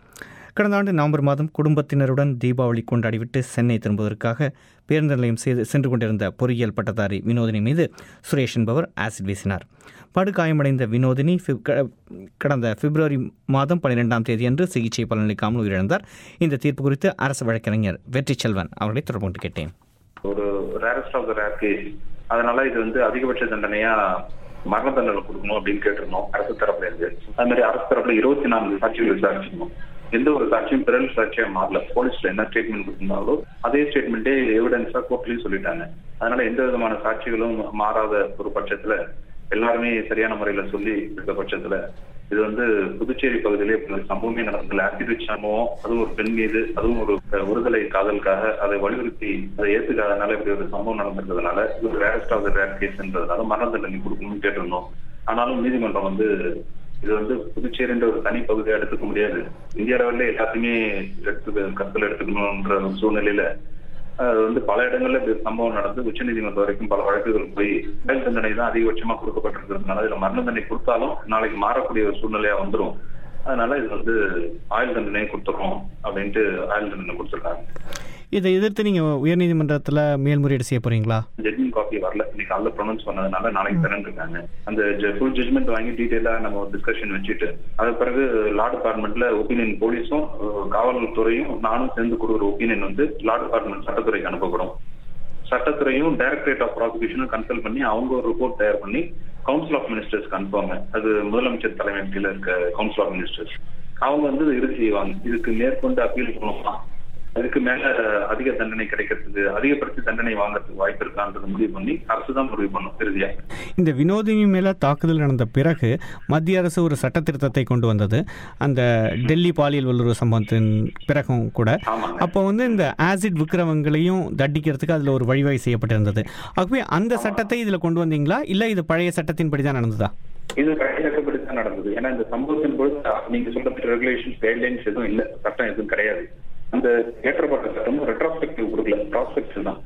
கடந்த ஆண்டு நவம்பர் மாதம் குடும்பத்தினருடன் தீபாவளி கொண்டாடிவிட்டு சென்னை திரும்புவதற்காக பேருந்து நிலையம் செய்து சென்று கொண்டிருந்த பொறியியல் பட்டதாரி வினோதினி மீது சுரேஷ் என்பவர் ஆசிட் வீசினார் படுகாயமடைந்த வினோதினி பிப்- க- கடந்த பிப்ரவரி மாதம் பன்னிரெண்டாம் தேதியன்று சிகிச்சை பலனளிக்காமல் உயிரிழந்தார் இந்த தீர்ப்பு குறித்து அரசு வழக்கறிஞர் வெற்றி செல்வன் அவர்களை தொடர்பு கொண்டு கேட்டேன் ஒரு rarest of the rare case அதனால இது வந்து அதிகபட்ச தண்டனையா மரண தண்டனை கொடுக்கணும் அப்படின்னு கேட்டிருந்தோம் அரசு தரப்புல இருந்து அது மாதிரி அரசு தரப்புல இருபத்தி நான்கு சாட்சிகள் விசாரிச்சிருந்தோம் எந்த ஒரு சாட்சியும் பிறல் சாட்சியா மாறல போலீஸ்ல என்ன ஸ்டேட்மெண்ட் கொடுத்திருந்தாலோ அதே ஸ்டேட்மெண்ட்டே எவிடன்ஸா கோர்ட்லயும் சொல்லிட்டாங்க அதனால எந்த விதமான சாட்சிகளும் மாறாத ஒரு பட்சத்துல எல்லாருமே சரியான முறையில சொல்லி இருக்க பட்சத்துல இது வந்து புதுச்சேரி பகுதியிலே இப்படி ஒரு சம்பவமே நடந்தது ஆசிட் வச்ச சம்பவம் அதுவும் ஒரு பெண் மீது அதுவும் ஒரு அஹ், ஒருதலை காதலுக்காக அதை வலியுறுத்தி அதை ஏத்துக்காதனால இப்படி ஒரு சம்பவம் நடந்திருக்கிறதுனால இது ஒரு ரேரஸ்ட் ஆஃப் ரேர் கேஸ்ன்றதுனால மரண தண்டனை கொடுக்கணும்னு கேட்டிருந்தோம் ஆனாலும் நீதிமன்றம் வந்து இது வந்து புதுச்சேரின்ற ஒரு தனி பகுதியா எடுத்துக்க முடியாது இந்திய அளவில் எல்லாத்தையுமே எடுத்து கருத்தில் எடுத்துக்கணும்ன்ற ஒரு சூழ்நிலையில அது வந்து பல இடங்கள்ல இப்படி ஒரு சம்பவம் நடந்து உச்சநீதிமன்றம் வரைக்கும் பல வழக்குகள் போய் ஆயுள் தண்டனை தான் அதிகபட்சமா கொடுக்கப்பட்டிருக்கிறதுனால இதுல மரண தண்டனை கொடுத்தாலும் நாளைக்கு மாறக்கூடிய ஒரு சூழ்நிலையா வந்துரும் அதனால இது வந்து ஆயுள் தண்டனை கொடுத்துறோம் அப்படின்ட்டு ஆயுள் தண்டனை கொடுத்துருக்காங்க இதை எதிர்த்து நீங்கள் உயர்நீதிமன்றத்தில் மேல்முறையீடு செய்ய போகிறீங்களா ஜட்மெண்ட் காப்பி வரல இன்னைக்கு காலைல ப்ரொனவுன்ஸ் பண்ணதுனால நாளைக்கு தரேன் இருக்காங்க அந்த ஃபுல் ஜட்மெண்ட் வாங்கி டீட்டெயிலா நம்ம டிஸ்கஷன் வச்சுட்டு அது பிறகு லா டிபார்ட்மெண்ட்ல ஒப்பீனியன் போலீஸும் அஹ், காவல்துறையும் நானும் சேர்ந்து கொடுக்குற ஒப்பீனியன் வந்து லா டிபார்ட்மெண்ட் சட்டத்துறைக்கு அனுப்பப்படும் சட்டத்துறையும் டைரக்டரேட் ஆஃப் ப்ராசிக்யூஷனும் கன்சல்ட் பண்ணி அவங்க ஒரு ரிப்போர்ட் தயார் பண்ணி கவுன்சில் ஆஃப் மினிஸ்டர்ஸ் அனுப்புவாங்க அது முதலமைச்சர் தலைமையின் கீழ இருக்க கவுன்சில் ஆஃப் மினிஸ்டர்ஸ் அவங்க வந்து இதை இறுதி செய்வாங்க இதுக்கு மேற்கொண்டு அப்பீல் பண்ணணுமா அதுக்கு மேல அதிக தண்டனை கிடைக்கிறதுக்கு அதிகப்படுத்தி தண்டனை வாங்குறதுக்கு வாய்ப்பு இருக்கான்றது முடிவு பண்ணி அரசு தான் முடிவு பண்ணும் இறுதியா இந்த வினோதினி மேலே தாக்குதல் நடந்த பிறகு மத்திய அரசு ஒரு சட்ட திருத்தத்தை கொண்டு வந்தது அந்த டெல்லி பாலியல் வல்லுறவு சம்பவத்தின் பிறகும் கூட அப்போ வந்து இந்த ஆசிட் விக்கிரமங்களையும் தண்டிக்கிறதுக்கு அதில் ஒரு வழிவகை செய்யப்பட்டிருந்தது ஆகவே அந்த சட்டத்தை இதில் கொண்டு வந்தீங்களா இல்லை இது பழைய சட்டத்தின்படி தான் நடந்ததா இது கடைசியாக்கப்படி தான் நடந்தது ஏன்னா இந்த சம்பவத்தின் பொழுது நீங்க சொல்ற ரெகுலேஷன்ஸ் கைட்லைன்ஸ் எதுவும் இல்ல சட்டம் எதுவும் கிடையாது அந்த ஏற்றப்பட்ட சட்டமும் ரெட்ராஸ்பெக்டிவ் கொடுக்கல ப்ராஸ்பெக்டிவ் தான்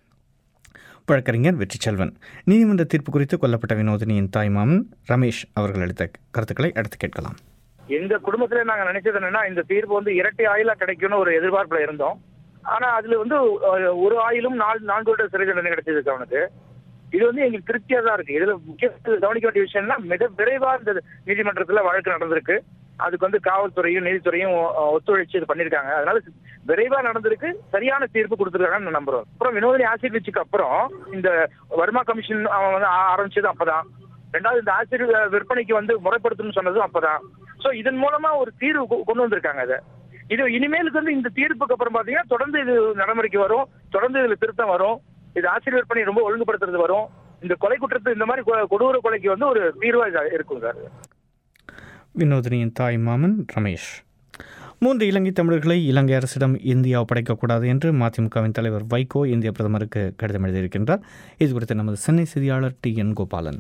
வழக்கறிஞர் வெற்றி செல்வன் நீதிமன்ற தீர்ப்பு குறித்து கொல்லப்பட்ட வினோதினியின் தாய்மாமன் ரமேஷ் அவர்கள் அளித்த கருத்துக்களை அடுத்து கேட்கலாம் எங்க குடும்பத்துல நாங்க நினைச்சது என்னன்னா இந்த தீர்ப்பு வந்து இரட்டை ஆயுளா கிடைக்கும்னு ஒரு எதிர்பார்ப்புல இருந்தோம் ஆனா அதுல வந்து அஹ், ஒரு ஆயிலும் நாலு நான்கு வருட சிறை தண்டனை கிடைச்சது அவனுக்கு இது வந்து எங்களுக்கு திருப்தியா தான் இருக்கு இதுல முக்கிய கவனிக்க வேண்டிய விஷயம்னா மிக விரைவா இந்த நீதிமன்றத்துல வழக்கு நடந்திருக்கு அதுக்கு வந்து காவல்துறையும் நீதித்துறையும் அஹ், ஒத்துழைச்சு இது பண்ணிருக்காங்க அதனால விரைவா நடந்திருக்கு சரியான தீர்ப்பு கொடுத்துருக்காங்கன்னு நான் நம்புறோம் அப்புறம் வினோதினி ஆசிட் வச்சுக்கு அப்புறம் இந்த வருமா கமிஷன் அவன் வந்து ஆ- ஆரம்பிச்சது அப்பதான் ரெண்டாவது இந்த ஆசிட் விற்பனைக்கு வந்து முறைப்படுத்தணும்னு சொன்னதும் அப்பதான் சோ இதன் மூலமா ஒரு தீர்வு கொ- கொண்டு வந்திருக்காங்க அதை இது இனிமேலுக்கு வந்து இந்த தீர்ப்புக்கு அப்புறம் பாத்தீங்கன்னா தொடர்ந்து இது நடைமுறைக்கு வரும் தொடர்ந்து இதுல திருத்தம் வரும் இது ஆசிரியர் விற்பனை ரொம்ப ஒழுங்குபடுத்துறது வரும் இந்த கொலை குற்றத்து இந்த மாதிரி கொ- கொடூர கொலைக்கு வந்து ஒரு தீர்வா இது இருக்கும் சார் வினோதினியின் தாய் மாமன் ரமேஷ் மூன்று இலங்கை தமிழர்களை இலங்கை அரசிடம் இந்தியா ஒப்படைக்கக்கூடாது என்று மதிமுகவின் தலைவர் வைகோ இந்திய பிரதமருக்கு கடிதம் எழுதியிருக்கின்றார் இது குறித்து நமது சென்னை செய்தியாளர் டி என் கோபாலன்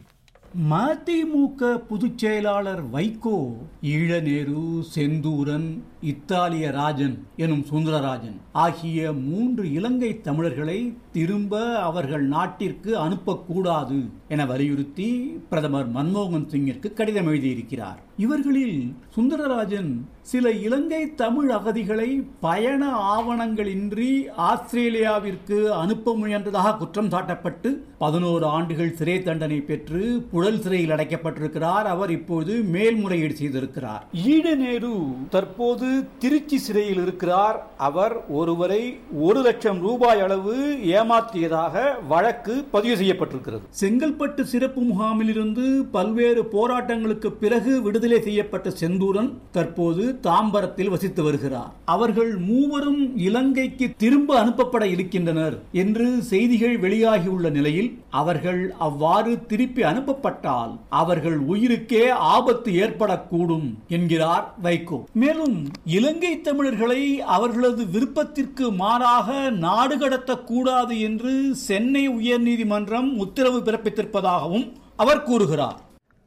மதிமுக பொதுச் செயலாளர் வைகோ ஈழநேரு செந்தூரன் இத்தாலிய ராஜன் எனும் சுந்தரராஜன் ஆகிய மூன்று இலங்கை தமிழர்களை திரும்ப அவர்கள் நாட்டிற்கு அனுப்பக்கூடாது என வலியுறுத்தி பிரதமர் மன்மோகன் சிங்கிற்கு கடிதம் எழுதியிருக்கிறார் இவர்களில் சுந்தரராஜன் சில இலங்கை தமிழ் அகதிகளை பயண ஆவணங்களின்றி ஆஸ்திரேலியாவிற்கு அனுப்ப முயன்றதாக குற்றம் சாட்டப்பட்டு பதினோரு ஆண்டுகள் சிறை தண்டனை பெற்று புழல் சிறையில் அடைக்கப்பட்டிருக்கிறார் அவர் இப்போது மேல்முறையீடு செய்திருக்கிறார் ஈழநேரு தற்போது திருச்சி சிறையில் இருக்கிறார் அவர் ஒருவரை ஒரு லட்சம் ரூபாய் அளவு ஏமாற்றியதாக வழக்கு பதிவு செய்யப்பட்டிருக்கிறது செங்கல்பட்டு சிறப்பு முகாமில் இருந்து பல்வேறு போராட்டங்களுக்கு பிறகு விடுதலை செய்யப்பட்ட செந்தூரன் தற்போது தாம்பரத்தில் வசித்து வருகிறார் அவர்கள் மூவரும் இலங்கைக்கு திரும்ப அனுப்பப்பட இருக்கின்றனர் என்று செய்திகள் வெளியாகியுள்ள நிலையில் அவர்கள் அவ்வாறு திருப்பி அனுப்பப்பட்டால் அவர்கள் உயிருக்கே ஆபத்து ஏற்படக்கூடும் என்கிறார் வைகோ மேலும் இலங்கை தமிழர்களை அவர்களது விருப்பத்திற்கு மாறாக நாடு கடத்தக்கூடாது என்று சென்னை உயர்நீதிமன்றம் உத்தரவு பிறப்பித்திருப்பதாகவும் அவர் கூறுகிறார்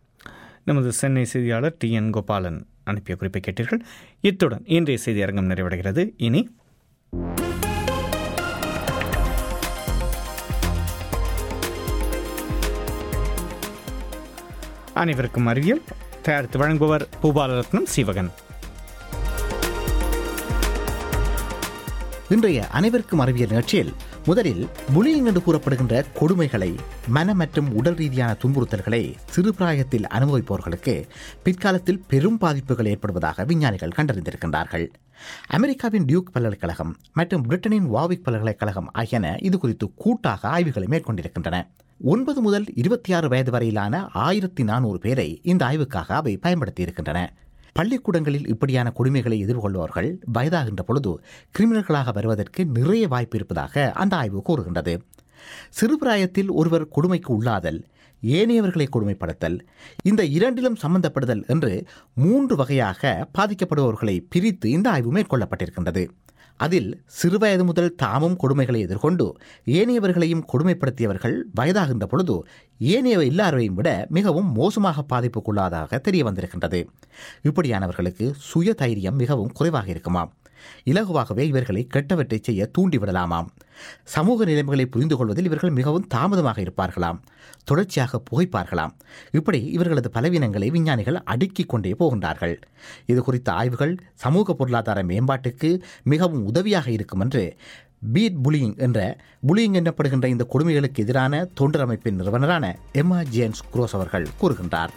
நமது சென்னை செய்தியாளர் டி என் கோபாலன் அனுப்பிய குறிப்பை கேட்டீர்கள் இத்துடன் இன்றைய செய்தி அரங்கம் நிறைவடைகிறது இனி அனைவருக்கும் அறிவியல் தயாரித்து வழங்குபவர் பூபாலரத்னம் சீவகன் இன்றைய அனைவருக்கும் அறிவியல் நிகழ்ச்சியில் முதலில் புலியிங் என்று கூறப்படுகின்ற கொடுமைகளை மன மற்றும் உடல் ரீதியான துன்புறுத்தல்களை சிறு பிராயத்தில் அனுபவிப்பவர்களுக்கு பிற்காலத்தில் பெரும் பாதிப்புகள் ஏற்படுவதாக விஞ்ஞானிகள் கண்டறிந்திருக்கின்றார்கள் அமெரிக்காவின் டியூக் பல்கலைக்கழகம் மற்றும் பிரிட்டனின் வாவிக் பல்கலைக்கழகம் ஆகியன இது குறித்து கூட்டாக ஆய்வுகளை மேற்கொண்டிருக்கின்றன ஒன்பது முதல் இருபத்தி ஆறு வயது வரையிலான ஆயிரத்தி நானூறு பேரை இந்த ஆய்வுக்காக அவை பயன்படுத்தி இருக்கின்றன பள்ளிக்கூடங்களில் இப்படியான கொடுமைகளை எதிர்கொள்பவர்கள் வயதாகின்ற பொழுது கிரிமினல்களாக வருவதற்கு நிறைய வாய்ப்பு இருப்பதாக அந்த ஆய்வு கூறுகின்றது சிறுபிராயத்தில் ஒருவர் கொடுமைக்கு உள்ளாதல் ஏனையவர்களை கொடுமைப்படுத்தல் இந்த இரண்டிலும் சம்பந்தப்படுதல் என்று மூன்று வகையாக பாதிக்கப்படுபவர்களை பிரித்து இந்த ஆய்வு மேற்கொள்ளப்பட்டிருக்கின்றது அதில் சிறுவயது முதல் தாமும் கொடுமைகளை எதிர்கொண்டு ஏனையவர்களையும் கொடுமைப்படுத்தியவர்கள் வயதாகின்ற பொழுது ஏனைய எல்லாரையும் விட மிகவும் மோசமாக பாதிப்புக்குள்ளாதாக தெரிய வந்திருக்கின்றது இப்படியானவர்களுக்கு சுய தைரியம் மிகவும் குறைவாக இருக்குமாம் இலகுவாகவே இவர்களை கெட்டவற்றை செய்ய தூண்டிவிடலாமாம் சமூக நிலைமைகளை புரிந்து கொள்வதில் இவர்கள் மிகவும் தாமதமாக இருப்பார்களாம் தொடர்ச்சியாக புகைப்பார்களாம் இப்படி இவர்களது பலவீனங்களை விஞ்ஞானிகள் அடுக்கிக் கொண்டே போகின்றார்கள் இது குறித்த ஆய்வுகள் சமூக பொருளாதார மேம்பாட்டுக்கு மிகவும் உதவியாக இருக்கும் என்று பீட் புலியிங் என்ற புலியிங் எனப்படுகின்ற இந்த கொடுமைகளுக்கு எதிரான தொண்டர் அமைப்பின் நிறுவனரான எம்மா ஜேம்ஸ் குரோஸ் அவர்கள் கூறுகின்றார்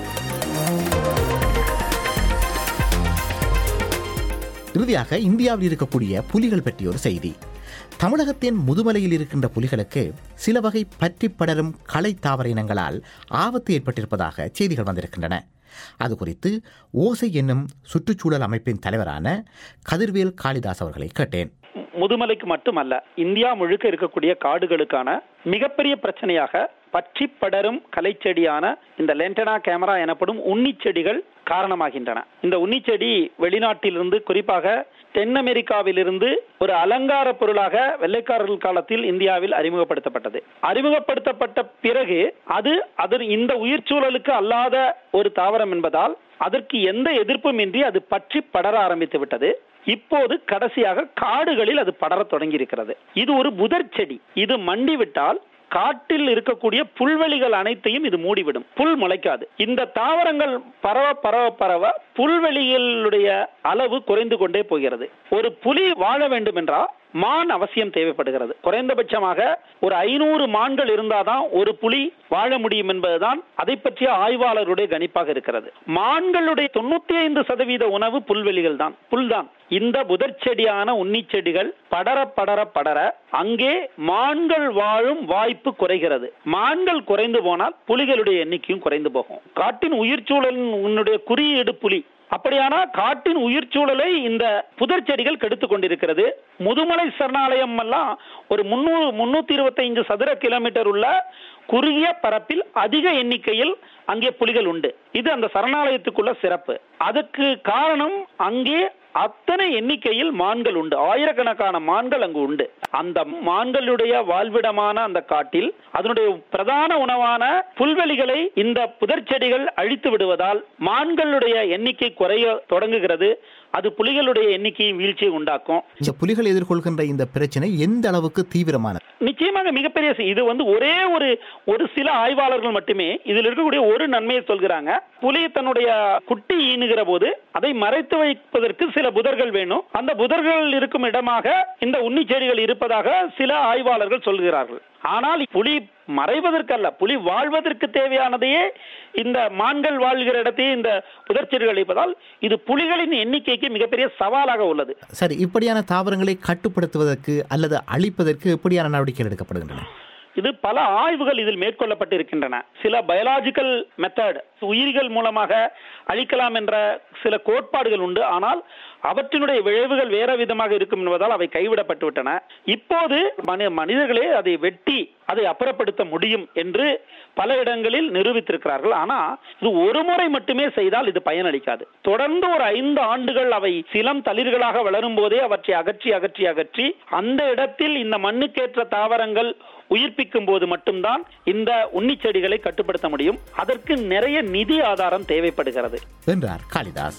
இறுதியாக இந்தியாவில் இருக்கக்கூடிய புலிகள் பற்றிய ஒரு செய்தி தமிழகத்தின் முதுமலையில் இருக்கின்ற புலிகளுக்கு சில வகை பற்றி படரும் களை தாவர இனங்களால் ஆபத்து ஏற்பட்டிருப்பதாக செய்திகள் வந்திருக்கின்றன அது குறித்து ஓசை என்னும் சுற்றுச்சூழல் அமைப்பின் தலைவரான கதிர்வேல் காளிதாஸ் அவர்களை கேட்டேன் முதுமலைக்கு மட்டுமல்ல இந்தியா முழுக்க இருக்கக்கூடிய காடுகளுக்கான மிகப்பெரிய பிரச்சனையாக பற்றி படரும் கலைச்செடியான இந்த லென்டனா கேமரா எனப்படும் உன்னிச் செடிகள் காரணமாகின்றன இந்த உன்னிச்செடி வெளிநாட்டிலிருந்து குறிப்பாக தென் அமெரிக்காவிலிருந்து ஒரு அலங்கார பொருளாக வெள்ளைக்காரர்கள் காலத்தில் இந்தியாவில் அறிமுகப்படுத்தப்பட்டது அறிமுகப்படுத்தப்பட்ட பிறகு அது அது இந்த உயிர் சூழலுக்கு அல்லாத ஒரு தாவரம் என்பதால் அதற்கு எந்த எதிர்ப்பும் இன்றி அது பற்றி படர ஆரம்பித்து விட்டது இப்போது கடைசியாக காடுகளில் அது படரத் தொடங்கி இருக்கிறது இது ஒரு புதர் செடி இது மண்டிவிட்டால் காட்டில் இருக்கக்கூடிய புல்வெளிகள் அனைத்தையும் இது மூடிவிடும் புல் முளைக்காது இந்த தாவரங்கள் பரவ பரவ பரவ புல்வெளிகளுடைய அளவு குறைந்து கொண்டே போகிறது ஒரு புலி வாழ வேண்டும் என்றால் மான் அவசியம் தேவைப்படுகிறது குறைந்தபட்சமாக ஒரு ஐநூறு மான்கள் இருந்தாதான் ஒரு புலி வாழ முடியும் என்பதுதான் அதை பற்றிய ஆய்வாளருடைய கணிப்பாக இருக்கிறது மான்களுடைய தொண்ணூத்தி ஐந்து சதவீத உணவு புல்வெளிகள் தான் புல்தான் இந்த புதர் செடியான உன்னி செடிகள் படர படர படர அங்கே மான்கள் வாழும் வாய்ப்பு குறைகிறது மான்கள் குறைந்து போனால் புலிகளுடைய எண்ணிக்கையும் குறைந்து போகும் காட்டின் உயிர் சூழலின் உன்னுடைய குறியீடு புலி அப்படியானா காட்டின் உயிர் சூழலை இந்த புதர் செடிகள் கெடுத்து கொண்டிருக்கிறது முதுமலை சரணாலயம் எல்லாம் ஒரு முன்னூறு முன்னூத்தி இருபத்தைந்து சதுர கிலோமீட்டர் உள்ள குறுகிய பரப்பில் அதிக எண்ணிக்கையில் அங்கே புலிகள் உண்டு இது அந்த சரணாலயத்துக்குள்ள சிறப்பு அதுக்கு காரணம் அங்கே அத்தனை எண்ணிக்கையில் மான்கள் உண்டு ஆயிரக்கணக்கான மான்கள் அங்கு உண்டு அந்த மான்களுடைய வாழ்விடமான அந்த காட்டில் அதனுடைய பிரதான உணவான புல்வெளிகளை இந்த புதர் செடிகள் அழித்து விடுவதால் மான்களுடைய எண்ணிக்கை குறைய தொடங்குகிறது அது புலிகளுடைய எண்ணிக்கையை வீழ்ச்சியை உண்டாக்கும் இந்த புலிகள் எதிர்கொள்கின்ற இந்த பிரச்சனை எந்த அளவுக்கு தீவிரமானது நிச்சயமாக மிகப்பெரிய சி- இது வந்து ஒரே ஒரு ஒரு சில ஆய்வாளர்கள் மட்டுமே இதில் இருக்கக்கூடிய ஒரு நன்மையை சொல்கிறாங்க புலி தன்னுடைய குட்டி ஈனுகிற போது அதை மறைத்து வைப்பதற்கு சில புதர்கள் வேணும் அந்த புதர்கள் இருக்கும் இடமாக இந்த உண்ணி செடிகள் இருப்பதாக சில ஆய்வாளர்கள் சொல்கிறார்கள் ஆனால் புலி மறைவதற்கல்ல புலி வாழ்வதற்கு தேவையானதையே இந்த மான்கள் வாழ்கிற இடத்தையே இந்த புதர்ச்செடிகள் இருப்பதால் இது புலிகளின் எண்ணிக்கைக்கு மிகப்பெரிய சவாலாக உள்ளது சரி இப்படியான தாவரங்களை கட்டுப்படுத்துவதற்கு அல்லது அழிப்பதற்கு எப்படியான நடவடிக்கைகள் எடுக்கப்படுகின்றன இது பல ஆய்வுகள் இதில் மேற்கொள்ளப்பட்டிருக்கின்றன சில பயாலாஜிக்கல் மெத்தட் உயிரிகள் மூலமாக அழிக்கலாம் என்ற சில கோட்பாடுகள் உண்டு ஆனால் அவற்றினுடைய விளைவுகள் வேற விதமாக இருக்கும் என்பதால் அவை கைவிடப்பட்டு விட்டன இப்போது மனி- மனிதர்களே அதை வெட்டி அதை அப்புறப்படுத்த முடியும் என்று பல இடங்களில் நிரூபித்திருக்கிறார்கள் ஆனா இது ஒரு முறை மட்டுமே செய்தால் இது பயனளிக்காது தொடர்ந்து ஒரு ஐந்து ஆண்டுகள் அவை சிலம் தளிர்களாக வளரும் போதே அவற்றை அகற்றி அகற்றி அகற்றி அந்த இடத்தில் இந்த மண்ணுக்கேற்ற தாவரங்கள் உயிர்ப்பிக்கும் போது மட்டும்தான் இந்த உன்னிச் செடிகளை கட்டுப்படுத்த முடியும் அதற்கு நிறைய நிதி ஆதாரம் தேவைப்படுகிறது என்றார் காளிதாஸ்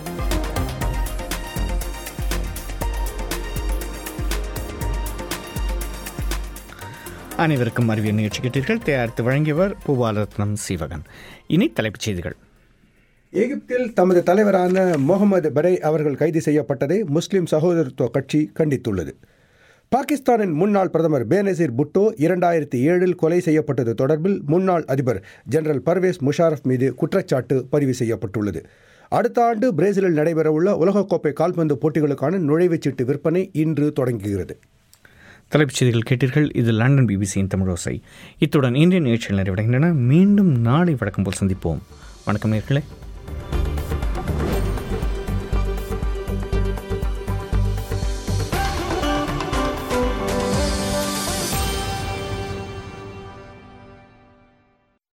அனைவருக்கும் அறிவியல் நிகழ்ச்சி கேட்டீர்கள் தயாரித்து வழங்கியவர் பூபாலரத்னம் சீவகன் இனி தலைப்புச் செய்திகள் எகிப்தில் தமது தலைவரான முகமது பரை அவர்கள் கைது செய்யப்பட்டதை முஸ்லிம் சகோதரத்துவ கட்சி கண்டித்துள்ளது பாகிஸ்தானின் முன்னாள் பிரதமர் பேனசீர் புட்டோ இரண்டாயிரத்தி ஏழில் கொலை செய்யப்பட்டது தொடர்பில் முன்னாள் அதிபர் ஜெனரல் பர்வேஸ் முஷாரஃப் மீது குற்றச்சாட்டு பதிவு செய்யப்பட்டுள்ளது அடுத்த ஆண்டு பிரேசிலில் நடைபெறவுள்ள உலகக்கோப்பை கால்பந்து போட்டிகளுக்கான நுழைவுச்சீட்டு விற்பனை இன்று தொடங்குகிறது தலைப்புச் செய்திகள் கேட்டீர்கள் இது லண்டன் பிபிசியின் தமிழோசை இத்துடன் இந்திய நிகழ்ச்சிகள் நிறைவடைகின்றன மீண்டும் நாளை வழக்கம் போல் சந்திப்போம் வணக்கம் நேர்களே